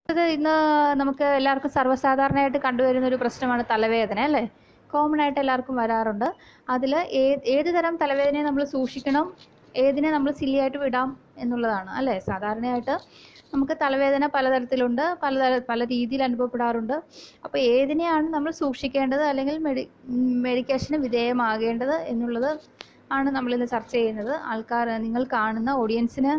അത് ഇന്ന് നമുക്ക് എല്ലാവർക്കും സർവ്വസാധാരണയായിട്ട് കണ്ടുവരുന്ന ഒരു പ്രശ്നമാണ് തലവേദന അല്ലേ കോമൺ ആയിട്ട് എല്ലാവർക്കും വരാറുണ്ട് അതിൽ ഏത് ഏത് തരം തലവേദനയെ നമ്മൾ സൂക്ഷിക്കണം ഏതിനെ നമ്മൾ സില്ലിയായിട്ട് വിടാം എന്നുള്ളതാണ് അല്ലേ സാധാരണയായിട്ട് നമുക്ക് തലവേദന പലതരത്തിലുണ്ട് പല പല രീതിയിൽ അനുഭവപ്പെടാറുണ്ട് അപ്പോൾ ഏതിനെയാണ് നമ്മൾ സൂക്ഷിക്കേണ്ടത് അല്ലെങ്കിൽ മെഡി മെഡിക്കേഷന് വിധേയമാകേണ്ടത് എന്നുള്ളത് ആണ് നമ്മളിന്ന് ചർച്ച ചെയ്യുന്നത് ആൾക്കാർ നിങ്ങൾ കാണുന്ന ഓഡിയൻസിന്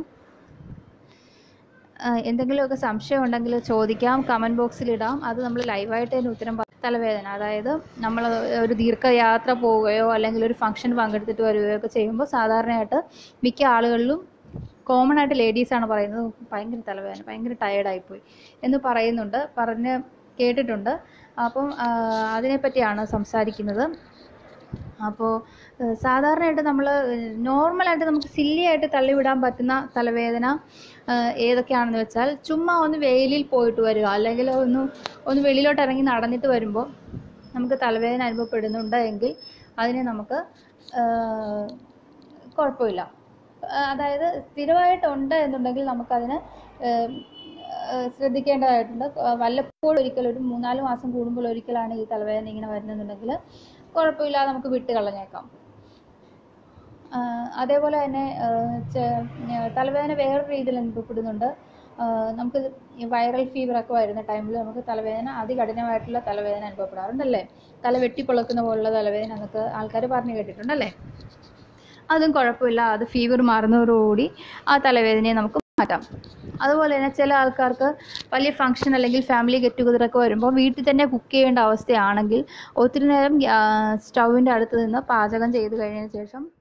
ആഹ് എന്തെങ്കിലുമൊക്കെ സംശയം ഉണ്ടെങ്കിൽ ചോദിക്കാം കമൻറ്റ് ബോക്സിൽ ഇടാം അത് നമ്മൾ ലൈവായിട്ട് തന്നെ ഉത്തരം പറ തലവേദന അതായത് നമ്മൾ ഒരു ദീർഘയാത്ര പോവുകയോ അല്ലെങ്കിൽ ഒരു ഫംഗ്ഷൻ പങ്കെടുത്തിട്ട് വരികയോ ഒക്കെ ചെയ്യുമ്പോൾ സാധാരണയായിട്ട് മിക്ക ആളുകളിലും കോമൺ ആയിട്ട് ലേഡീസാണ് പറയുന്നത് ഭയങ്കര തലവേദന ഭയങ്കര ടയേർഡായിപ്പോയി എന്ന് പറയുന്നുണ്ട് പറഞ്ഞ് കേട്ടിട്ടുണ്ട് അപ്പം ആഹ് അതിനെപ്പറ്റിയാണ് സംസാരിക്കുന്നത് അപ്പോൾ ഏഹ് സാധാരണയായിട്ട് നമ്മൾ നോർമലായിട്ട് നമുക്ക് സില്ലി ആയിട്ട് തള്ളിവിടാൻ പറ്റുന്ന തലവേദന ഏഹ് ഏതൊക്കെയാണെന്ന് വെച്ചാൽ ചുമ്മാ ഒന്ന് വെയിലിൽ പോയിട്ട് വരിക അല്ലെങ്കിൽ ഒന്ന് ഒന്ന് വെളിയിലോട്ട് ഇറങ്ങി നടന്നിട്ട് വരുമ്പോൾ നമുക്ക് തലവേദന അനുഭവപ്പെടുന്നുണ്ട് എങ്കിൽ അതിനെ നമുക്ക് ഏഹ് കുഴപ്പമില്ല ഏഹ് അതായത് സ്ഥിരമായിട്ടുണ്ട് എന്നുണ്ടെങ്കിൽ നമുക്കതിന് ഏഹ് ഏഹ് ശ്രദ്ധിക്കേണ്ടതായിട്ടുണ്ട് ഏഹ് വല്ലപ്പോഴും ഒരിക്കൽ ഒരു മൂന്നാല് മാസം കൂടുമ്പോൾ ഒരിക്കലാണ് ഈ തലവേദന ഇങ്ങനെ വരുന്നതെന്നുണ്ടെങ്കിൽ കുഴപ്പമില്ലാതെ നമുക്ക് വിട്ട് കളഞ്ഞേക്കാം ആഹ് അതേപോലെ തന്നെ ആഹ് ചെ- തലവേദന വേറെ രീതിയിൽ അനുഭവപ്പെടുന്നുണ്ട് ആഹ് നമുക്ക് ഈ വൈറൽ ഫീവർ ഒക്കെ വരുന്ന ടൈമിൽ നമുക്ക് തലവേദന അതികഠിനമായിട്ടുള്ള തലവേദന അനുഭവപ്പെടാറുണ്ടല്ലേ തല വെട്ടിപ്പൊളക്കുന്ന പോലുള്ള തലവേദന എന്നൊക്കെ ആൾക്കാർ പറഞ്ഞു കേട്ടിട്ടുണ്ടല്ലേ അതും കുഴപ്പമില്ല അത് ഫീവർ മാറുന്നതോടുകൂടി ആ തലവേദനയെ നമുക്ക് മാറ്റാം അതുപോലെ തന്നെ ചില ആൾക്കാർക്ക് വലിയ ഫംഗ്ഷൻ അല്ലെങ്കിൽ ഫാമിലി ഗെറ്റ് ടുഗദർ ഒക്കെ വരുമ്പോൾ വീട്ടിൽ തന്നെ കുക്ക് ചെയ്യേണ്ട അവസ്ഥയാണെങ്കിൽ ഒത്തിരി നേരം സ്റ്റൗവിൻ്റെ അടുത്ത് നിന്ന് പാചകം ചെയ്ത് കഴിഞ്ഞതിന് ശേഷം